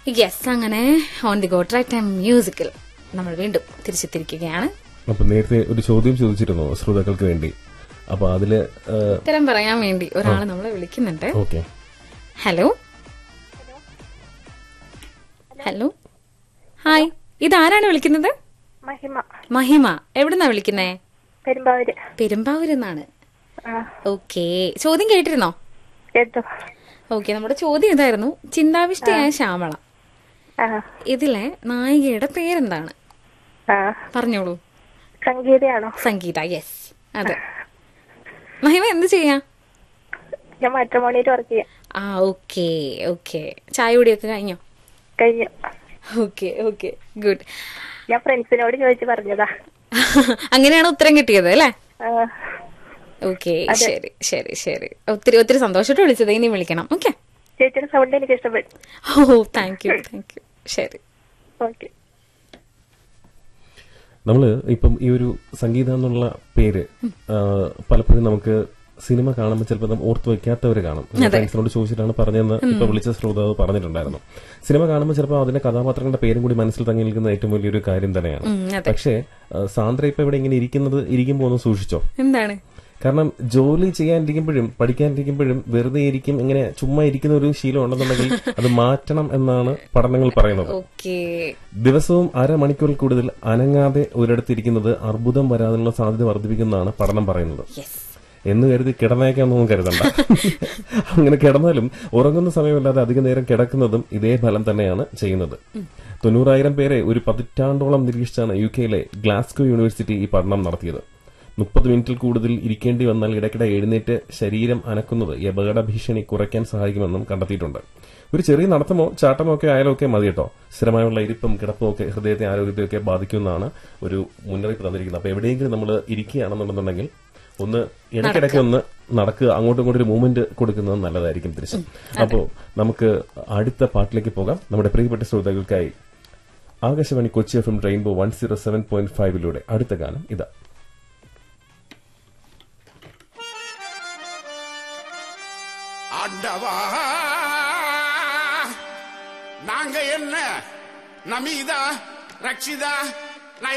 yes അങ്ങനെ on the go track time musical നമ്മൾ വീണ്ടും തിരിച്ചെത്തിരിക്കുകയാണ് അപ്പൊ നേരത്തെ ഒരു ചോദ്യം ചോദിച്ചിരുന്നു ശ്രോതാക്കൾക്ക് വേണ്ടി അപ്പൊ അതില് ഉത്തരം പറയാൻ വേണ്ടി ഒരാൾ നമ്മളെ വിളിക്കുന്നുണ്ട് ഓക്കെ ഹലോ ഹലോ ഹായ് ഇതാരാണ് വിളിക്കുന്നത് മഹിമ മഹിമ എവിടുന്നാ വിളിക്കുന്നേ പെരുമ്പാവൂര് പെരുമ്പാവൂരെന്നാണ് ആ ഓക്കെ ചോദ്യം കേട്ടിരുന്നോ കേട്ടോ ഓക്കെ നമ്മുടെ ചോദ്യം ഇതായിരുന്നു ചിന്താവിഷ്ടയായ ശ്യാമള ആ ഇതിലെ നായികയുടെ പേരെന്താണ് ആ പറഞ്ഞോളൂ സംഗീതയാണോ സംഗീത യെസ് അതെ മഹിമ എന്ത് ചെയ്യാ ഞാൻ മാട്രിമോണിയിൽ വർക്ക് ചെയ്യാം ആ ഓക്കെ ഓക്കെ ചായ കുടിയൊക്കെ കഴിഞ്ഞോ കഴിഞ്ഞു ഓക്കെ ഓക്കെ ഗുഡ് ഞാൻ ഫ്രണ്ട്സിനോട് ചോദിച്ചു പറഞ്ഞതാ അങ്ങനെയാണ് ഉത്തരം കിട്ടിയത് അല്ലേ ആ, ഓക്കെ ശരി ശരി ശരി ഒത്തിരി ഒത്തിരി സന്തോഷമായിട്ട് വിളിച്ചത് ഇനി വിളിക്കണം ഓക്കെ ചേച്ചിയുടെ സൗണ്ട് എനിക്ക് ഇഷ്ടപ്പെട്ടു oh thank you thank you ശരി ഓക്കെ നമ്മള് ഇപ്പം ഈ ഒരു സംഗീത എന്നുള്ള പേര് ആ, പലപ്പോഴും നമുക്ക് സിനിമ കാണുമ്പോൾ ചിലപ്പോൾ നമ്മൾ ഓർത്ത് വെക്കാത്തവര് കാണും ഫ്രണ്ട്സിനോട് ചോദിച്ചിട്ടാണ് പറഞ്ഞതെന്ന് ഇപ്പൊ വിളിച്ച ശ്രോതാവ് പറഞ്ഞിട്ടുണ്ടായിരുന്നു സിനിമ കാണുമ്പോൾ ചിലപ്പോൾ അതിന്റെ കഥാപാത്രങ്ങളുടെ പേരും കൂടി മനസ്സിൽ തങ്ങി നിൽക്കുന്ന ഏറ്റവും വലിയൊരു കാര്യം തന്നെയാണ് ഉം, അതെ പക്ഷേ ആ, സാന്ദ്ര ഇപ്പൊ ഇവിടെ ഇങ്ങനെ ഇരിക്കുന്നത് ഇരിക്കുമ്പോൾ ഒന്ന് സൂക്ഷിച്ചോ എന്താണ് കാരണം ജോലി ചെയ്യാനിരിക്കുമ്പോഴും പഠിക്കാനിരിക്കുമ്പോഴും വെറുതെ ഇരിക്കും ഇങ്ങനെ ചുമ്മാ ഇരിക്കുന്ന ഒരു ശീലം ഉണ്ടെന്നുണ്ടെങ്കിൽ അത് മാറ്റണം എന്നാണ് പഠനങ്ങൾ പറയുന്നത് ഓക്കെ ദിവസവും അരമണിക്കൂറിൽ കൂടുതൽ അനങ്ങാതെ ഒരിടത്തിരിക്കുന്നത് അർബുദം വരാനുള്ള സാധ്യത വർദ്ധിപ്പിക്കുന്നതാണ് പഠനം പറയുന്നത് യെസ് എന്ന് കരുതി കിടന്നേക്കാന്നൊന്നും കരുതണ്ട അങ്ങനെ കിടന്നാലും ഉറങ്ങുന്ന സമയമല്ലാതെ അധിക നേരം കിടക്കുന്നതും ഇതേ ഫലം തന്നെയാണ് ചെയ്യുന്നത് തൊണ്ണൂറായിരം പേരെ ഒരു പതിറ്റാണ്ടോളം നിരീക്ഷിച്ചാണ് യു കെയിലെ ഗ്ലാസ്കോ യൂണിവേഴ്സിറ്റി ഈ പഠനം നടത്തിയത് മുപ്പത് മിനിറ്റിൽ കൂടുതൽ ഇരിക്കേണ്ടി വന്നാൽ ഇടയ്ക്കിടെ എഴുന്നേറ്റ് ശരീരം അനക്കുന്നത് ഈ അപകട ഭീഷണി കുറയ്ക്കാൻ സഹായിക്കുമെന്നും കണ്ടെത്തിയിട്ടുണ്ട് ഒരു ചെറിയ നടത്തമോ ചാട്ടമോ ഒക്കെ ആയാലും ഒക്കെ മതി കേട്ടോ സ്ഥിരമായുള്ള ഇരിപ്പും കിടപ്പും ഒക്കെ ഹൃദയത്തെ ആരോഗ്യത്തെയൊക്കെ ബാധിക്കുമെന്നാണ് ഒരു മുന്നറിയിപ്പ് തന്നിരിക്കുന്നത് അപ്പൊ എവിടെയെങ്കിലും നമ്മൾ ഇരിക്കുകയാണെന്നുണ്ടെന്നുണ്ടെങ്കിൽ ഒന്ന് ഇടയ്ക്കിടയ്ക്ക് ഒന്ന് നടക്കുക അങ്ങോട്ടും ഇങ്ങോട്ടും ഒരു മൂവ്മെന്റ് കൊടുക്കുന്നത് നല്ലതായിരിക്കും തിരിച്ചും അപ്പോ നമുക്ക് അടുത്ത പാട്ടിലേക്ക് പോകാം നമ്മുടെ പ്രിയപ്പെട്ട ശ്രോതാക്കൾക്കായി Akashvani Kochi F M rainbow one zero seven point ഫൈവിലൂടെ അടുത്ത ഗാനം ഇതാ ஆண்டவா நாங்க என்ன நமீதா ரக்ஷிதா